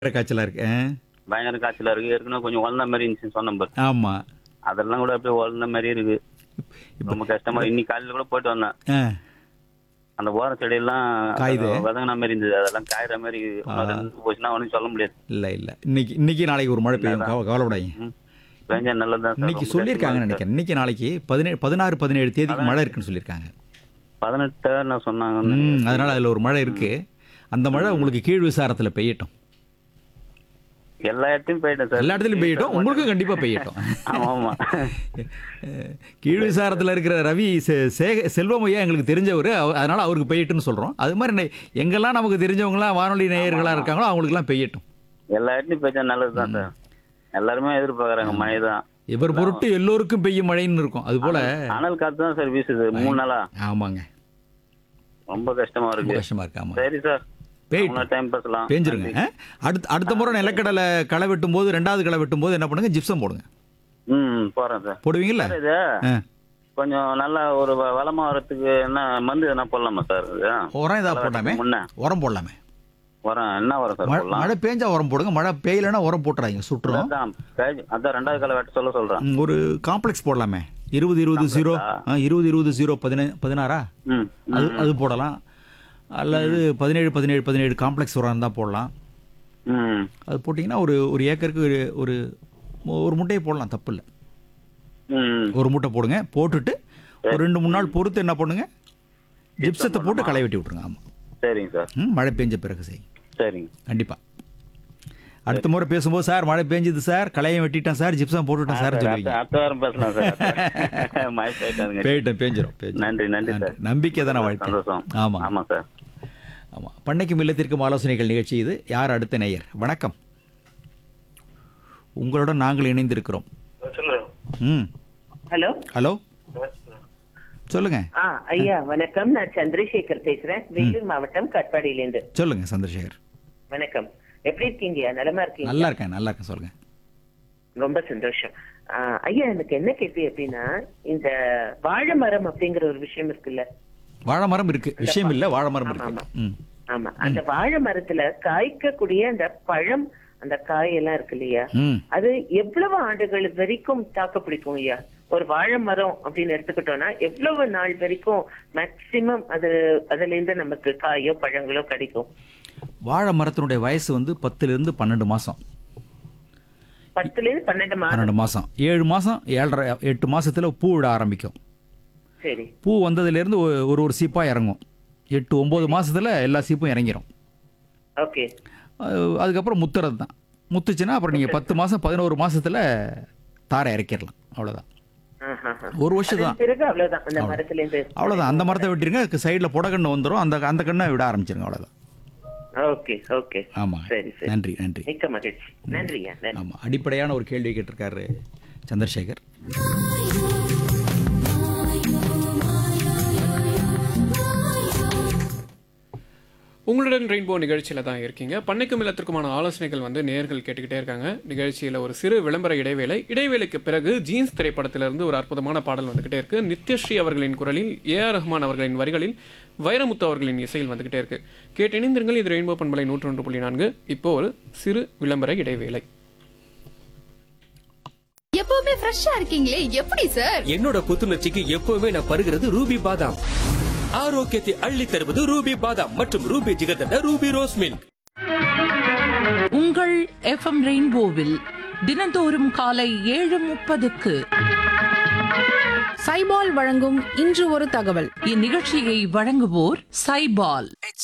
பயங்கர காய்ச்சலா இருக்கு ஆ? பயங்கர காய்ச்சலா இருக்கு ஏற்கனவே கொஞ்சம் வளர்ந்த மாதிரி இருந்துச்சுன்னு சொன்ன பாரு ஆமா அதெல்லாம் கூட அப்படியே வளர்ந்த மாதிரி இருக்கு ரொம்ப கஷ்டமா இன்னைக்கு காலையில கூட போயிட்டு வந்தேன் ஆ. அந்த ஓர செடியெல்லாம் காயுது. விதங்கின மாதிரி இருந்தது அதெல்லாம் காயிற மாதிரி இன்னும் ரெண்டு போச்சுன்னா ஒன்றும் சொல்ல முடியாது இல்ல இல்ல இன்னைக்கு இன்னைக்கு நாளைக்கு ஒரு மழை பெய்யும் கவ- கவலைப்படாதீங்க ம். பெஞ்சா நல்லதுதான் சார் இன்னைக்கு ரொம்ப சொல்லியிருக்காங்கன்னு கஷ்டமா நினைக்கிறேன் இன்னைக்கு நாளைக்கு பதினேழு பதினாறு பதினேழு தேதிக்கு மழை இருக்குன்னு சொல்லியிருக்காங்க இருக்கு. பதினெட்டு நான் சொன்னாங்க ம் அதனால அதுல ஒரு மழை இருக்கு அந்த மழை உங்களுக்கு கீழ் விசாரத்துல பெய்யட்டும் எல்லா இடத்தையும் போயிட்டேன் சார் எல்லா இடத்துலயும் பெய்யட்டும் உங்களுக்கும் கண்டிப்பா பெய்யட்டும் ஆமா ஆமா அஹ், கீழ் விசாரத்தில் இருக்கிற ரவி செ- சேக செல்வம் ஐயா எங்களுக்கு தெரிஞ்சவர் அவ- அதனால அவருக்கு பெய்யட்டும்னு சொல்றோம் அது மாதிரி நெ- எங்கெல்லாம் நமக்கு தெரிஞ்சவங்களாம் வானொலி நேயர்களா இருக்காங்களோ அவங்களுக்குலாம் பெய்யட்டும் எல்லா இடத்தையும் போயிட்டா நல்லதுதான் சார் எல்லாருமே எதிர்பார்க்கறாங்க மழை தான் இவர் பொருட்டு எல்லோருக்கும் பெய்யும் மழைன்னு இருக்கும் அது போல அனல் காத்து தான் சார் வீசுது மூணு நாளா ஆமாங்க ரொம்ப கஷ்டமா ரொம்ப இருக்கு கஷ்டமா இருக்கு ஆமா சரி சார் பெய்யட்டும் டைம் பேசலாம் பேஞ்சிருங்க அஹ்? அடுத்த அடுத்த முறை நிலக்கடலை களை வெட்டும் போது ரெண்டாவது களை வெட்டும் போது என்ன பண்ணுங்க ஜிப்சம் போடுங்க ம் போறேன் சார் போடுவீங்கல்ல சார் இது ஆ. கொஞ்சம் நல்லா ஒரு வ- வளமா வரதுக்கு என்ன மருந்து எதனா போடலாமா சார் இது? உரம் ஏதாவது போடலாமே முன்ன உரம் போடலாமே உரம் என்ன உரம் சார் மழை போடலாம் மழை பேஞ்சா உரம் போடுங்க மழை பெய்யலைன்னா உரம் போட்டுறாங்க சுட்டுரும் அதான் பேஜ்- அதான் ரெண்டாவது கால வெட்ட சொல்ல சொல்றேன் ம், ஒரு காம்ப்ளெக்ஸ் போடலாமே இருபது இருபது ஜீரோ ஆ, இருபது இருபது ஜீரோ பதினே பதினாறா ம் அது அது போடலாம் அல்லது பதினேழு பதினேழு பதினேழு காம்ப்ளெக்ஸ் உரம் இருந்தால் போடலாம் ம் அது போட்டிங்கன்னா ஒரு ஒரு ஏக்கருக்கு ஒரு ஒரு ஒரு முட்டையை போடலாம் தப்பு இல்லை ம் ஒரு மூட்டை போடுங்க போட்டுட்டு ஒரு ரெண்டு மூணு நாள் பொறுத்து என்ன பண்ணுங்க ஜிப்சத்தை போட்டு களை வெட்டி விட்ருங்க ஆமாம் சரிங்க சார் ம் மழை பெஞ்ச பிறகு செய் சரிங்க கண்டிப்பாக அடுத்த முறை பேசும்போது சார் மழை பெஞ்சது சார் களையை வெட்டிட்டேன் சார் ஜிப்சம் போட்டுவிட்டேன் சார் அடுத்த சொல்லுவீங்க அடுத்த வாரம் பேசலாம் சார் மழை போயிட்டாங்க பேயிட்டேன் பேஞ்சிரும் பேஞ்சிரும். நன்றி நன்றி சார் நம்பிக்கை தானே வாழ்க்கை சந்தோஷம் ஆமாம் ஆமா சார் ஆமாம் பண்ணைக்கும் இல்லத்திற்கும் ஆலோசனைகள் நிகழ்ச்சி இது யார் அடுத்த நேயர் வணக்கம் உங்களுடன் நாங்கள் இணைந்திருக்கிறோம் ம் ஹலோ ஹலோ சொல்லுங்க ஆ ஐயா வணக்கம் நான் சந்திரசேகர் பேசுறேன் வேலூர் மாவட்டம் கட்பாடியிலேருந்து சொல்லுங்க சந்திரசேகர் வணக்கம் எப்படி இருக்கீங்க நலமா இருக்கீங்க நல்லா இருக்கேன் நல்லா இருக்கேன் சொல்லுங்க ரொம்ப சந்தோஷம் ஆ, ஐயா எனக்கு என்ன கேள்வி அப்படின்னா இந்த வாழை மரம் அப்படிங்கிற ஒரு விஷயம் இருக்குல்ல வாழை மரம் இருக்கு விஷயம் இல்ல வாழை மரம் ஆமா, இருக்கு ம் ஆமா அந்த வாழை மரத்துல காய்க்கக்கூடிய அந்த பழம் அந்த காய் எல்லாம் இருக்கு இல்லையா ம் அது எவ்வளவு ஆண்டுகள் வரைக்கும் தாக்கு பிடிக்கும் ஐயா ஒரு வாழை மரம் அப்படின்னு எடுத்துக்கிட்டோம்னா எவ்வளவு நாள் வரைக்கும் மேக்சிமம் அது அதுல இருந்து நமக்கு காயோ பழங்களோ கிடைக்கும் வாழை மரத்தினுடைய வயசு வந்து பத்துல இருந்து பன்னெண்டு மாசம் பத்துல இருந்து பன்னெண்டு மாதம் பன்னெண்டு மாசம் ஏழு மாசம் ஏழரை எட்டு மாசத்துல பூ விட ஆரம்பிக்கும் சரி பூ வந்ததுலேருந்து ஒ- ஒரு ஒரு சீப்பா இறங்கும் எட்டு ஒன்பது மாசத்துல எல்லா சீப்பும் இறங்கிரும் ஓகே அது- அதுக்கப்புறம் முத்துறது தான் முத்துச்சுன்னா அப்புறம் நீங்கள் பத்து மாதம் பதினோரு மாசத்துல தாரை இறக்கிடலாம் அவ்வளோதான் ஒரு வருஷம் தான் பிறகு அவ்வளவுதான் அந்த மரத்துல இருந்து அவ்வளோதான் அந்த மரத்தை விட்டுருங்க சைடில் புடக்கண்ணு வந்துடும் அந்த அந்த கண்ணை விட ஆரம்பிச்சிருங்க அவ்வளோதான் ஓகே ஓகே ஆமாம் சரி சரி நன்றி நன்றி மிக்க மகிழ்ச்சி நன்றியா நன்றி ஆமாம் அடிப்படையான ஒரு கேள்வி கேட்டிருக்காரு சந்திரசேகர் உங்களுடன் ரெயின்போ நிகழ்ச்சியில் தான் இருக்கீங்க பண்ணைக்கும் இல்லத்திற்குமான ஆலோசனைகள் வந்து நேர்கள் கேட்டுக்கிட்டே இருக்காங்க நிகழ்ச்சியில் ஒரு சிறு விளம்பர இடைவேளை இடைவேளைக்கு பிறகு ஜீன்ஸ் திரைப்படத்திலிருந்து ஒரு அற்புதமான பாடல் வந்துகிட்டே இருக்கு நித்யஸ்ரீ அவர்களின் குரலில் ஏ ஆர் ரஹ்மான் அவர்களின் வரிகளில் வைரமுத்து அவர்களின் இசையில் வந்துகிட்டே இருக்கு கேட்டு இணைந்திருங்கள் இது ரெயின்போ பண்பலை நூற்றொன்று புள்ளி நான்கு இப்போ ஒரு சிறு விளம்பர இடைவேளை எப்பவுமே ஃப்ரெஷ்ஷா இருக்கீங்களே எப்படி சார் என்னோட புத்துணர்ச்சிக்கு எப்பவுமே நான் பருகிறது ரூபி பாதாம் ஆரோக்கியத்தை அள்ளி தருவது ரூபி பாதாம் மற்றும் Ruby jigarthanda Ruby rose milk உங்கள் எஃப்எம் ரெயின்போவில் தினந்தோறும் காலை ஏழு முப்பதுக்கு சைபால் வழங்கும் இன்று ஒரு தகவல் இந்நிகழ்ச்சியை வழங்குவோர் சைபால்